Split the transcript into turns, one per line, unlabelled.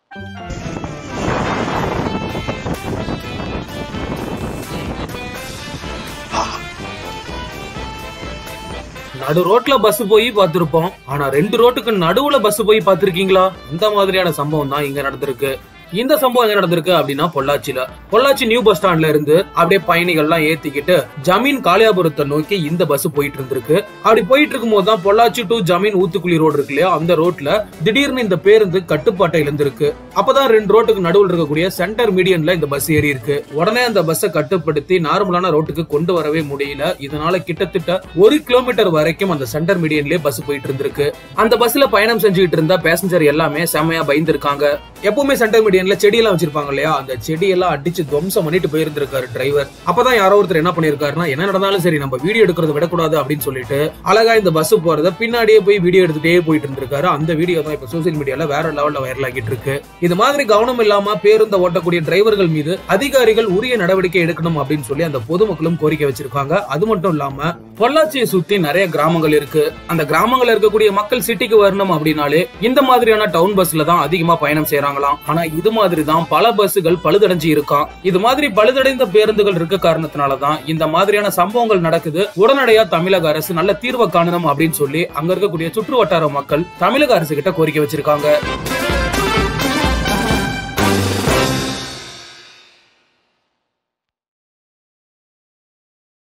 நடு ரோட்ல பஸ் போய் பார்த்திருப்போம் ஆனா ரெண்டு ரோட்டுக்கு நடுவுல பஸ் போய் பார்த்திருக்கீங்களா இந்த மாதிரியான சம்பவம் தான் இங்க நடந்திருக்கு இந்த சம்பவம் எங்க நடந்திருக்கு அப்படின்னா பொள்ளாச்சியில பொள்ளாச்சி நியூ பஸ் ஸ்டாண்ட்ல இருந்து அப்படியே பயணிகள் எல்லாம் ஏத்திக்கிட்டு ஜமீன் காளியாபுரத்தை நோக்கி இந்த பஸ் போயிட்டு இருந்திருக்கு அப்படி போயிட்டு இருக்கும் போது தான் பொள்ளாச்சி டு ஜமீன் ஊத்துக்குழி ரோடு இருக்கு இல்லையா அந்த ரோட்ல திடீர்னு இந்த பேருந்து கட்டுப்பாட்டை இழந்திருக்கு அப்பதான் ரெண்டு ரோட்டுக்கு நடுவில் இருக்கக்கூடிய சென்டர் மீடியன்ல இந்த பஸ் ஏறி இருக்கு உடனே அந்த பஸ்ஸை கட்டுப்படுத்தி நார்மலான ரோட்டுக்கு கொண்டு வரவே முடியல இதனால கிட்டத்தட்ட ஒரு கிலோமீட்டர் வரைக்கும் அந்த சென்டர் மீடியன்லயே பஸ் போயிட்டு இருந்திருக்கு அந்த பஸ்ல பயணம் செஞ்சுக்கிட்டு இருந்த பேசஞ்சர் எல்லாமே செமையா பயந்துருக்காங்க எப்பவுமே சென்டர் மீடியன்ல செடி எல்லாம் வச்சிருப்பாங்க இல்லையா அந்த செடி எல்லாம் அடிச்சு துவம்சம் பண்ணிட்டு போயிருந்திருக்காரு டிரைவர் அப்பதான் யாரோ ஒருத்தர் என்ன பண்ணிருக்காருன்னா என்ன நடந்தாலும் சரி நம்ம வீடியோ எடுக்கிறத விடக்கூடாது அப்படின்னு சொல்லிட்டு அழகா இந்த பஸ் போறத பின்னாடியே போய் வீடியோ எடுத்துட்டே போயிட்டு இருந்திருக்காரு அந்த வீடியோ தான் இப்ப சோசியல் மீடியால வேற லெவல்ல வைரல் ஆகிட்டு இருக்கு இது மாதிரி கவனம் இல்லாம பேருந்த ஓட்டக்கூடிய டிரைவர்கள் மீது அதிகாரிகள் உரிய நடவடிக்கை எடுக்கணும் அப்படின்னு சொல்லி அந்த பொதுமக்களும் கோரிக்கை வச்சிருக்காங்க அது மட்டும் இல்லாம பொள்ளாச்சியை சுத்தி நிறைய கிராமங்கள் இருக்கு அந்த கிராமங்கள்ல இருக்கக்கூடிய மக்கள் சிட்டிக்கு வரணும் அப்படின்னாலே இந்த மாதிரியான டவுன் பஸ்ல தான் அதிகமா பயணம் செய்யறாங்களாம் ஆனா இது மாதிரி தான் பல பஸ்ஸுகள் பழுதடைஞ்சு இருக்காம் இது மாதிரி பழுதடைந்த பேருந்துகள் இருக்க காரணத்தினாலதான் இந்த மாதிரியான சம்பவங்கள் நடக்குது உடனடியா தமிழக அரசு நல்ல தீர்வை காணணும் அப்படின்னு சொல்லி அங்க இருக்கக்கூடிய சுற்று வட்டார மக்கள் தமிழக அரசு கிட்ட கோரிக்கை வச்சிருக்காங்க